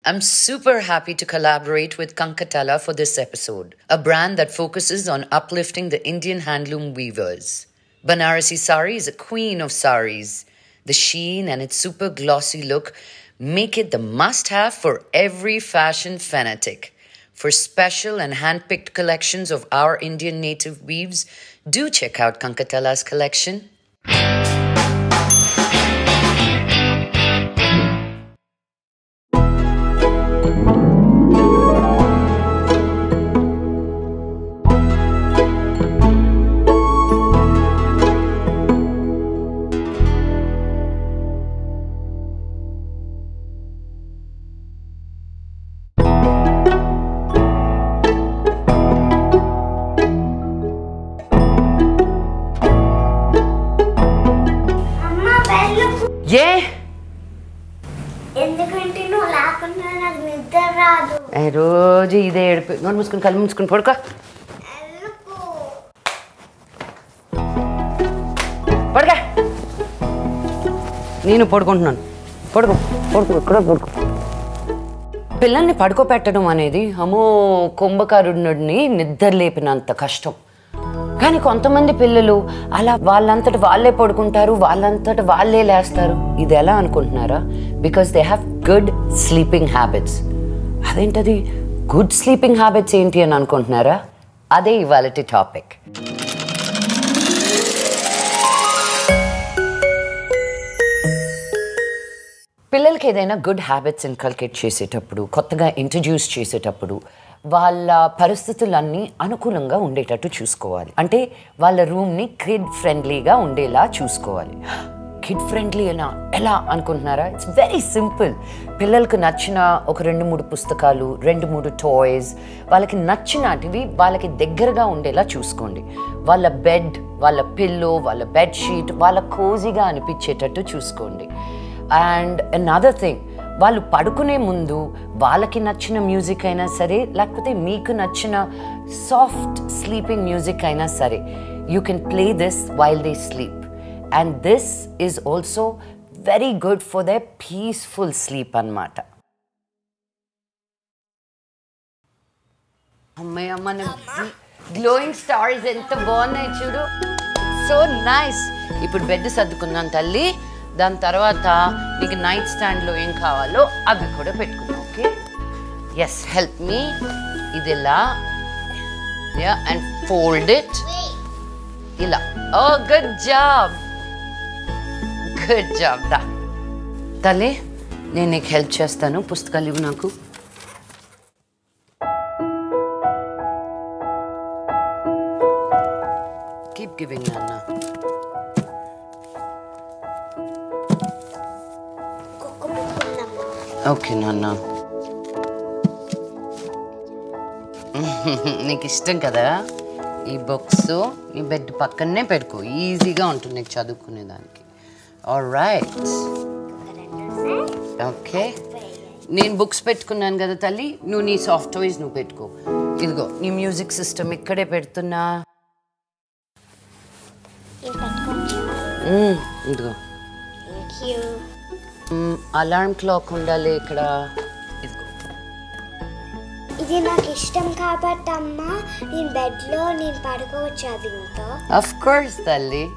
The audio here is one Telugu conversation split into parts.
I'm super happy to collaborate with Kankatala for this episode, a brand that focuses on uplifting the Indian handloom weavers. Banarasi sari is a queen of saris. The sheen and its super glossy look make it the must have for every fashion fanatic. For special and hand picked collections of our Indian native weaves, do check out Kankatala's collection. అమ్మ వెళ్ళు ఏ ఎందుకంటే నువ్వు లేకుండా నాకు నిద్ర రాదు రోజు ఇదే ఏడుపు నోరు మూసుకుని కళ్ళు మూసుకుని పడుకో వెళ్ళకు పడుకో నేను పడుకుంటున్నాను పడుకో పడుకో ఇక్కడ పడుకో పిల్లల్ని పడుకోపెట్టడం అనేది అమ్మో కుంభకారుడిని నిద్ర లేపినంత కష్టం కానీ కొంతమంది పిల్లలు అలా వాళ్ళంతట వాళ్ళే పడుకుంటారు వాళ్ళంతట వాళ్ళే లేస్తారు ఇది ఎలా అనుకుంటున్నారా because they have good sleeping habits అదేంటది గుడ్ స్లీపింగ్ హ్యాబిట్స్ ఏంటి అని అనుకుంటున్నారా అదే ఇవాళ టాపిక్ పిల్లలకి ఏదైనా గుడ్ హ్యాబిట్స్ ఇన్కల్కేట్ చేసేటప్పుడు కొత్తగా ఇంట్రడ్యూస్ చేసేటప్పుడు వాళ్ళ పరిస్థితులన్నీ అనుకూలంగా ఉండేటట్టు చూసుకోవాలి అంటే వాళ్ళ రూమ్ని కిడ్ ఫ్రెండ్లీగా ఉండేలా చూసుకోవాలి కిడ్ ఫ్రెండ్లీ ఎలా ఎలా అనుకుంటున్నారా ఇట్స్ వెరీ సింపుల్ పిల్లలకు నచ్చిన ఒక రెండు మూడు పుస్తకాలు రెండు మూడు టాయ్స్ వాళ్ళకి నచ్చినటివి వాళ్ళకి దగ్గరగా ఉండేలా చూసుకోండి వాళ్ళ బెడ్ వాళ్ళ పిల్లో వాళ్ళ బెడ్ షీట్ వాళ్ళ కోజీగా అనిపించేటట్టు చూసుకోండి అండ్ అనదర్ థింగ్ వాళ్ళు పడుకునే ముందు వాళ్ళకి నచ్చిన మ్యూజిక్ అయినా సరే లేకపోతే మీకు నచ్చిన సాఫ్ట్ స్లీపింగ్ మ్యూజిక్ అయినా సరే you can play this while they sleep and this is also very good for the peaceful sleep అన్నమాట అమ్మయ్య మన గ్లోయింగ్ స్టార్స్ ఎంత బాగున్నాయి చూడు సో నైస్ ఇప్పుడు బెడ్ సర్దుకున్నాను తల్లి దాని తర్వాత నీకు నైట్ స్టాండ్లో ఏం కావాలో అవి కూడా పెట్టుకున్నాం ఓకే ఎస్ హెల్ప్ మీ ఇది ఇలా అండ్ ఫోల్డ్ ఇట్ ఇలా oh good job good job దా తల్లి నేను నీకు హెల్ప్ చేస్తాను పుస్తకాలు ఇవ్వు నాకు కీప్ గివింగ్ నాన్న కుక్క పుట్టుకుందమ్మా ఓకే నాన్న నీకు ఇష్టం కదా ఈ బుక్స్ నీ బెడ్ పక్కనే పెట్టుకో ఈజీగా ఉంటుంది నీకు చదువుకునేదానికి రైట్ ఓకే నేను బుక్స్ పెట్టుకున్నాను కదా తల్లి నువ్వు నీ సాఫ్ట్ టాయ్స్ నువ్వు పెట్టుకో ఇదిగో నీ మ్యూజిక్ సిస్టమ్ ఇక్కడే పెడుతున్నా ఇది పెట్టుకోవచ్చు మ్మ్, ఇదిగో థ్యాంక్ యూ అలారం క్లాక్ ఉండాలి ఇక్కడ ఇదిగో ఇది నాకు ఇష్టం కాబట్టి అమ్మ నేను బెడ్లో నేను పడుకోవచ్చు అది ఇంకా Of course, తల్లి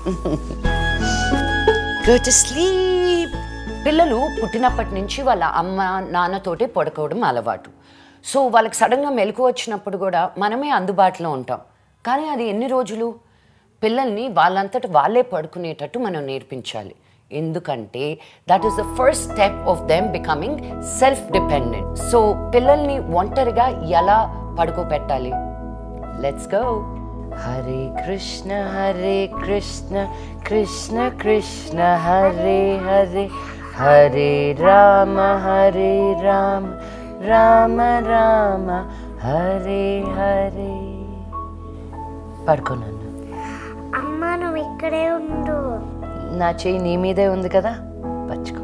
Go to sleep. పిల్లలు పుట్టినప్పటి నుంచి వాళ్ళ అమ్మ నాన్నతోటే పడుకోవడం అలవాటు సో వాళ్ళకి సడన్గా మెలకు వచ్చినప్పుడు కూడా మనమే అందుబాటులో ఉంటాం కానీ అది ఎన్ని రోజులు పిల్లల్ని వాళ్ళంతట వాళ్ళే పడుకునేటట్టు మనం నేర్పించాలి ఎందుకంటే that is the first step of them becoming self dependent so పిల్లల్ని ఒంటరిగా ఎలా పడుకోబెట్టాలి లెట్స్ గో హరే కృష్ణ హరే కృష్ణ కృష్ణ కృష్ణ హరే హరే హరే రామ హరే రామ రామ రామ హరే హరే పడుకోనన్నా అమ్మ నువ్వు ఇక్కడే ఉండు నా చెయ్యి నీ మీదే ఉంది కదా పచ్చుకో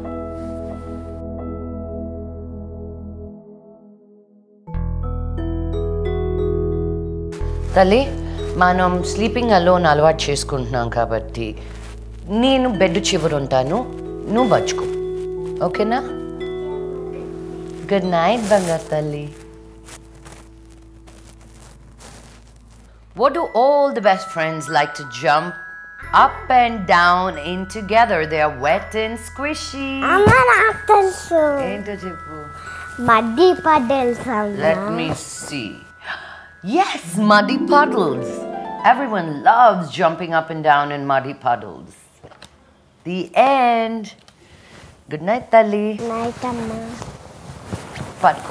తల్లి మనం స్లీపింగ్ అలోన్ అలవాటు చేసుకుంటున్నాం కాబట్టి నేను బెడ్ చివరు ఉంటాను నువ్వు పచ్చుకో ఓకేనా గుడ్ నైట్ బంగారు తల్లి What do all the best friends like to jump up and down in together? They are wet and squishy. అమ్మ నాకు తెలుసు ఏంటో చెప్పు muddy puddles Let me see. Yes, muddy puddles. Everyone loves jumping up and down in muddy puddles. The end. Good night, Tali. Night అమ్మ పడుకో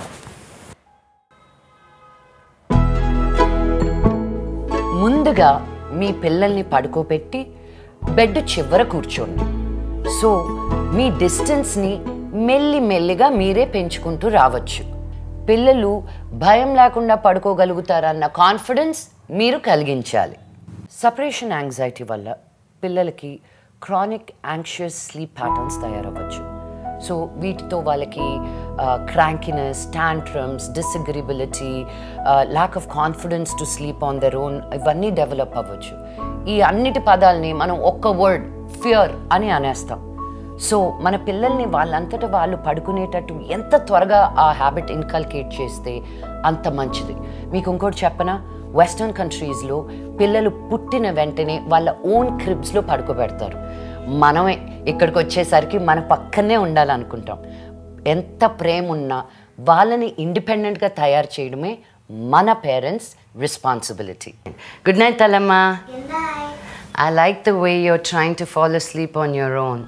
ముందుగా మీ పిల్లల్ని పడుకోబెట్టి బెడ్ చివర కూర్చోండి సో మీ డిస్టెన్స్ని మెల్లి మెల్లిగా మీరే పెంచుకుంటూ రావచ్చు పిల్లలు భయం లేకుండా పడుకోగలుగుతారన్న కాన్ఫిడెన్స్ మీరు కలిగించాలి సపరేషన్ యాంగ్జైటీ వల్ల పిల్లలకి క్రానిక్ యాంగ్షియస్ స్లీప్ ప్యాటర్న్స్ తయారవ్వచ్చు సో వీటితో వాళ్ళకి crankiness tantrums disagreeability lack of confidence to sleep on their own ఇవన్నీ డెవలప్ అవ్వచ్చు ఈ అన్నిటి పదాలని మనం ఒక్క వర్డ్ ఫియర్ అని అనేస్తాం సో మన పిల్లల్ని వాళ్ళంతట వాళ్ళు పడుకునేటట్టు ఎంత త్వరగా ఆ హ్యాబిట్ ఇన్కల్కేట్ చేస్తే అంత మంచిది మీకు ఇంకోటి చెప్పనా వెస్టర్న్ కంట్రీస్లో పిల్లలు పుట్టిన వెంటనే వాళ్ళ ఓన్ క్రిబ్స్లో పడుకోబెడతారు మనమే ఇక్కడికి వచ్చేసరికి మన పక్కనే ఉండాలనుకుంటాం ఎంత ప్రేమ ఉన్నా వాళ్ళని ఇండిపెండెంట్గా తయారు చేయడమే మన పేరెంట్స్ రెస్పాన్సిబిలిటీ గుడ్ నైట్ తలమ్మా I like the way you're trying to fall asleep on your own.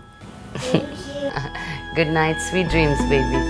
Good night, sweet dreams, baby.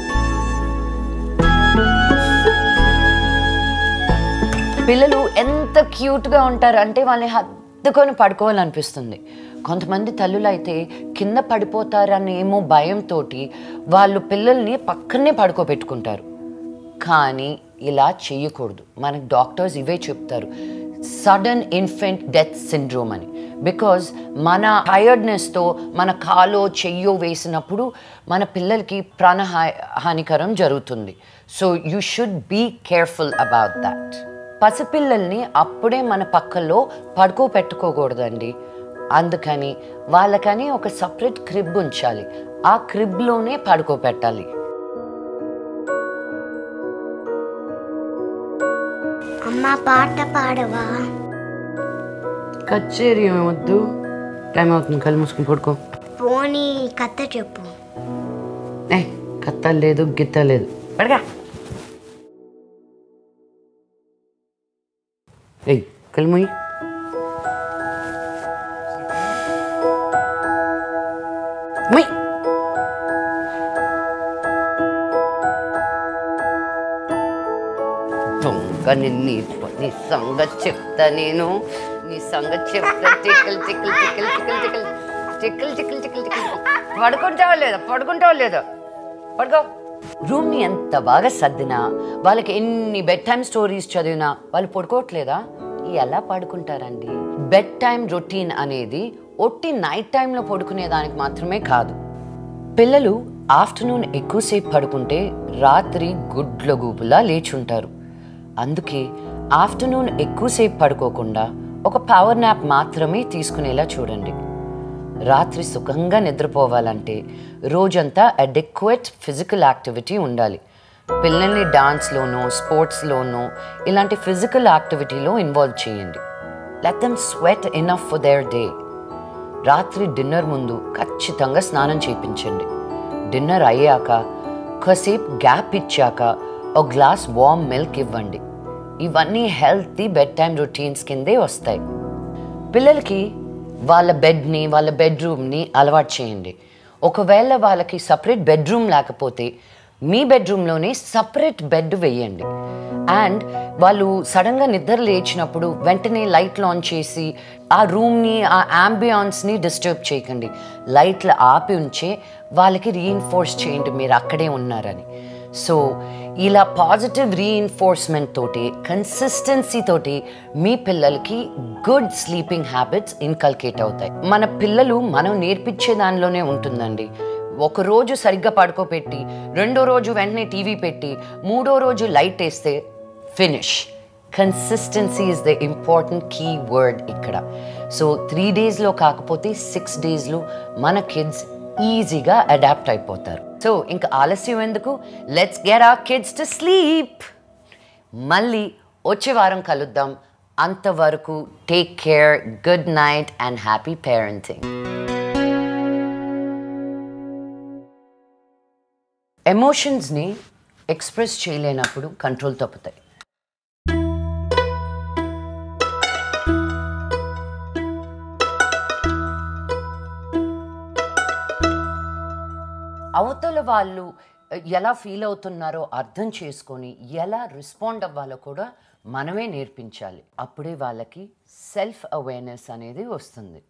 పిల్లలు ఎంత క్యూట్గా ఉంటారు అంటే వాళ్ళని హత్తుకొని పడుకోవాలనిపిస్తుంది కొంతమంది తల్లులు అయితే కింద పడిపోతారని ఏమో భయంతో వాళ్ళు పిల్లల్ని పక్కనే పడుకోబెట్టుకుంటారు కానీ ఇలా చేయకూడదు మనకు డాక్టర్స్ ఇవే చెప్తారు సడన్ ఇన్ఫెంట్ డెత్ సిండ్రోమ్ అని బికాజ్ మన టైర్డ్నెస్తో మన కాలో చెయ్యో వేసినప్పుడు మన పిల్లలకి ప్రాణహా హానికరం జరుగుతుంది so you should be careful about that పసిపిల్లల్ని అప్పుడే మన పక్కలో పడుకోబెట్టుకోకూడదండి అందుకని వాళ్ళకని ఒక సపరేట్ క్రిబ్ ఉంచాలి ఆ క్రిబ్లోనే పడుకోబెట్టాలి అమ్మ పాట పాడవా కచ్చేరి వద్దు టైం అవుతుంది కళ్ళు మూసుకుని పడుకో పోనీ కథ చెప్పు ఏ కత్త లేదు గిత్త లేదు పడగా ఏయ్ కళ్ళు మూయి మూయి దొంగ నీ నీ సంగతి చెప్తా నేను నీ సంగతి చెప్తా చిక్కలు చిక్కలు చిక్కలు చిక్కలు చిక్కలు చిక్కలు చిక్కలు చిక్కలు చిక్కలు పడుకుంటావా లేదా పడుకుంటావా లేదా పడుకో రూమ్ని ఎంత బాగా సర్దినా వాళ్ళకి ఎన్ని బెడ్ టైమ్ స్టోరీస్ చదివినా వాళ్ళు పడుకోవట్లేదా ఎలా పడుకుంటారండి బెడ్ టైం రొటీన్ అనేది ఒట్టి నైట్ టైంలో పడుకునే దానికి మాత్రమే కాదు పిల్లలు ఆఫ్టర్నూన్ ఎక్కువసేపు పడుకుంటే రాత్రి గుడ్ల గూపులా లేచుంటారు అందుకే ఆఫ్టర్నూన్ ఎక్కువసేపు పడుకోకుండా ఒక పవర్ నాప్ మాత్రమే తీసుకునేలా చూడండి రాత్రి సుఖంగా నిద్రపోవాలంటే రోజంతా అడెక్వేట్ ఫిజికల్ యాక్టివిటీ ఉండాలి పిల్లల్ని డాన్స్లోనో స్పోర్ట్స్లోనో ఇలాంటి ఫిజికల్ యాక్టివిటీలో ఇన్వాల్వ్ చేయండి let them sweat enough for their day రాత్రి డిన్నర్ ముందు ఖచ్చితంగా స్నానం చేయించండి డిన్నర్ అయ్యాక కాసేపు గ్యాప్ ఇచ్చాక ఒక గ్లాస్ వామ్ మిల్క్ ఇవ్వండి ఇవన్నీ హెల్తీ బెడ్ టైం రొటీన్స్ కిందే వస్తాయి పిల్లలకి వాళ్ళ బెడ్ని వాళ్ళ బెడ్రూమ్ని అలవాటు చేయండి ఒకవేళ వాళ్ళకి సపరేట్ బెడ్రూమ్ లేకపోతే మీ బెడ్రూమ్లోనే సపరేట్ బెడ్ వేయండి అండ్ వాళ్ళు సడన్గా నిద్ర లేచినప్పుడు వెంటనే లైట్ ఆన్ చేసి ఆ రూమ్ని ఆ అంబియాన్స్ని డిస్టర్బ్ చేయకండి లైట్లు ఆపి ఉంచే వాళ్ళకి రీఇన్ఫోర్స్ చేయండి మీరు అక్కడే ఉన్నారని సో ఇలా పాజిటివ్ రీఇన్ఫోర్స్మెంట్ తోటి కన్సిస్టెన్సీ తోటి మీ పిల్లలకి గుడ్ స్లీపింగ్ హ్యాబిట్స్ ఇన్కల్కేట్ అవుతాయి మన పిల్లలు మనం నేర్పించే దానిలోనే ఉంటుందండి ఒక రోజు సరిగ్గా పడుకోపెట్టి రెండో రోజు వెంటనే టీవీ పెట్టి మూడో రోజు లైట్ వేస్తే finish consistency is the important key word ఇక్కడ సో త్రీ డేస్లో కాకపోతే సిక్స్ డేస్లో మన కిడ్స్ ఈజీగా అడాప్ట్ అయిపోతారు సో ఇంకా ఆలస్యం ఎందుకు లెట్స్ గెట్ ఆ కిడ్స్ టు స్లీప్ మళ్ళీ వచ్చే వారం కలుద్దాం అంతవరకు take care good night and happy parenting ఎమోషన్స్ని ఎక్స్ప్రెస్ చేయలేనప్పుడు కంట్రోల్ తప్పుతాయి అవతల వాళ్ళు ఎలా ఫీల్ అవుతున్నారో అర్థం చేసుకొని ఎలా రెస్పాండ్ అవ్వాలో కూడా మనమే నేర్పించాలి అప్పుడే వాళ్ళకి సెల్ఫ్ అవేర్నెస్ అనేది వస్తుంది